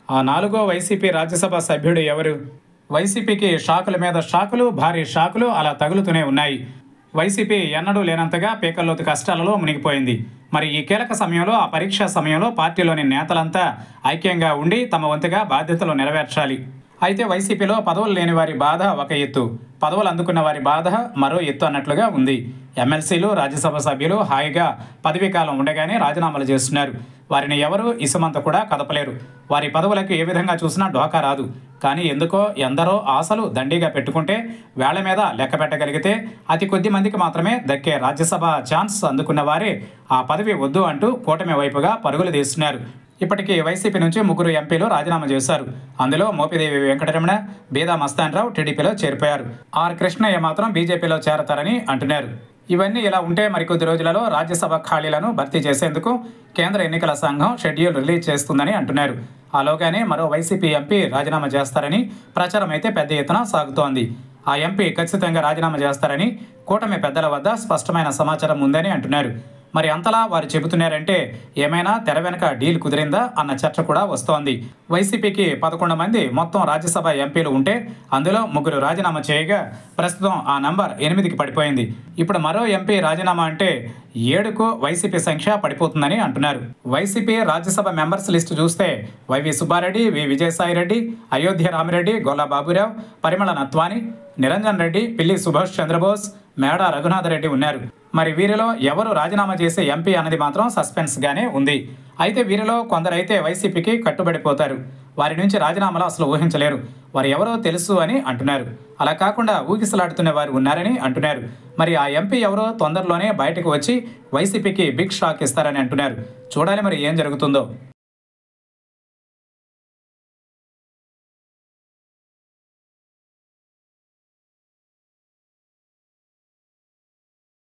ఆ నాలుగో వైసీపీ రాజ్యసభ సభ్యుడు ఎవరు వైసీపీకి షాకుల మీద షాకులు భారీ షాకులు అలా తగులుతూనే ఉన్నాయి వైసీపీ ఎన్నడూ లేనంతగా పీకల్లోతు కష్టాలలో మునిగిపోయింది మరి ఈ కీలక సమయంలో ఆ పరీక్షా సమయంలో పార్టీలోని నేతలంతా ఐక్యంగా ఉండి తమ వంతుగా బాధ్యతలు నెరవేర్చాలి అయితే వైసీపీలో పదవులు లేని వారి బాధ ఒక ఎత్తు పదవులు అందుకున్న వారి బాధ మరో ఎత్తు అన్నట్లుగా ఉంది ఎమ్మెల్సీలు రాజ్యసభ సభ్యులు హాయిగా పదవీ కాలం ఉండగానే రాజీనామాలు చేస్తున్నారు వారిని ఎవరు ఇసుమంత కూడా కదపలేరు వారి పదవులకు ఏ విధంగా చూసినా ఢోకా రాదు కానీ ఎందుకో ఎందరో ఆశలు దండిగా పెట్టుకుంటే వేళ్ల మీద లెక్క పెట్టగలిగితే అతి కొద్ది మందికి మాత్రమే దక్కే రాజ్యసభ ఛాన్స్ అందుకున్న వారే ఆ పదవి వద్దు అంటూ కూటమి వైపుగా పరుగులు తీస్తున్నారు ఇప్పటికీ వైసీపీ నుంచి ముగ్గురు ఎంపీలు రాజీనామా చేశారు అందులో మోపిదేవి వెంకటరమణ బీదా మస్తాన్రావు టీడీపీలో చేరిపోయారు ఆర్ కృష్ణయ్య మాత్రం బీజేపీలో చేరతారని అంటున్నారు ఇవన్నీ ఇలా ఉంటే మరికొద్ది రోజులలో రాజ్యసభ ఖాళీలను భర్తీ చేసేందుకు కేంద్ర ఎన్నికల సంఘం షెడ్యూల్ రిలీజ్ చేస్తుందని అంటున్నారు ఆలోగానే మరో వైసీపీ ఎంపీ రాజీనామా చేస్తారని ప్రచారం అయితే పెద్ద ఎత్తున సాగుతోంది ఆ ఎంపీ ఖచ్చితంగా రాజీనామా చేస్తారని కూటమి పెద్దల వద్ద స్పష్టమైన సమాచారం ఉందని అంటున్నారు మరి అంతలా వారు చెబుతున్నారంటే ఏమైనా తెర వెనక డీల్ కుదిరిందా అన్న చర్చ కూడా వస్తోంది వైసీపీకి పదకొండు మంది మొత్తం రాజ్యసభ ఎంపీలు ఉంటే అందులో ముగ్గురు రాజీనామా చేయగా ప్రస్తుతం ఆ నంబర్ ఎనిమిదికి పడిపోయింది ఇప్పుడు మరో ఎంపీ రాజీనామా అంటే ఏడుకు వైసీపీ సంఖ్య పడిపోతుందని అంటున్నారు వైసీపీ రాజ్యసభ మెంబర్స్ లిస్టు చూస్తే వైవి సుబ్బారెడ్డి వి విజయసాయిరెడ్డి అయోధ్య రామిరెడ్డి గొల్ల బాబురావు పరిమళ నత్వాని నిరంజన్ రెడ్డి పిల్లి సుభాష్ చంద్రబోస్ మేడ రఘునాథరెడ్డి ఉన్నారు మరి వీరిలో ఎవరు రాజీనామా చేసే ఎంపీ అన్నది మాత్రం సస్పెన్స్గానే ఉంది అయితే వీరిలో కొందరైతే వైసీపీకి కట్టుబడిపోతారు వారి నుంచి రాజీనామాలు అసలు ఊహించలేరు వారు ఎవరో తెలుసు అని అంటున్నారు అలా కాకుండా ఊగిసలాడుతున్న వారు ఉన్నారని అంటున్నారు మరి ఆ ఎంపీ ఎవరో తొందరలోనే బయటకు వచ్చి వైసీపీకి బిగ్ షాక్ ఇస్తారని అంటున్నారు చూడాలి మరి ఏం జరుగుతుందో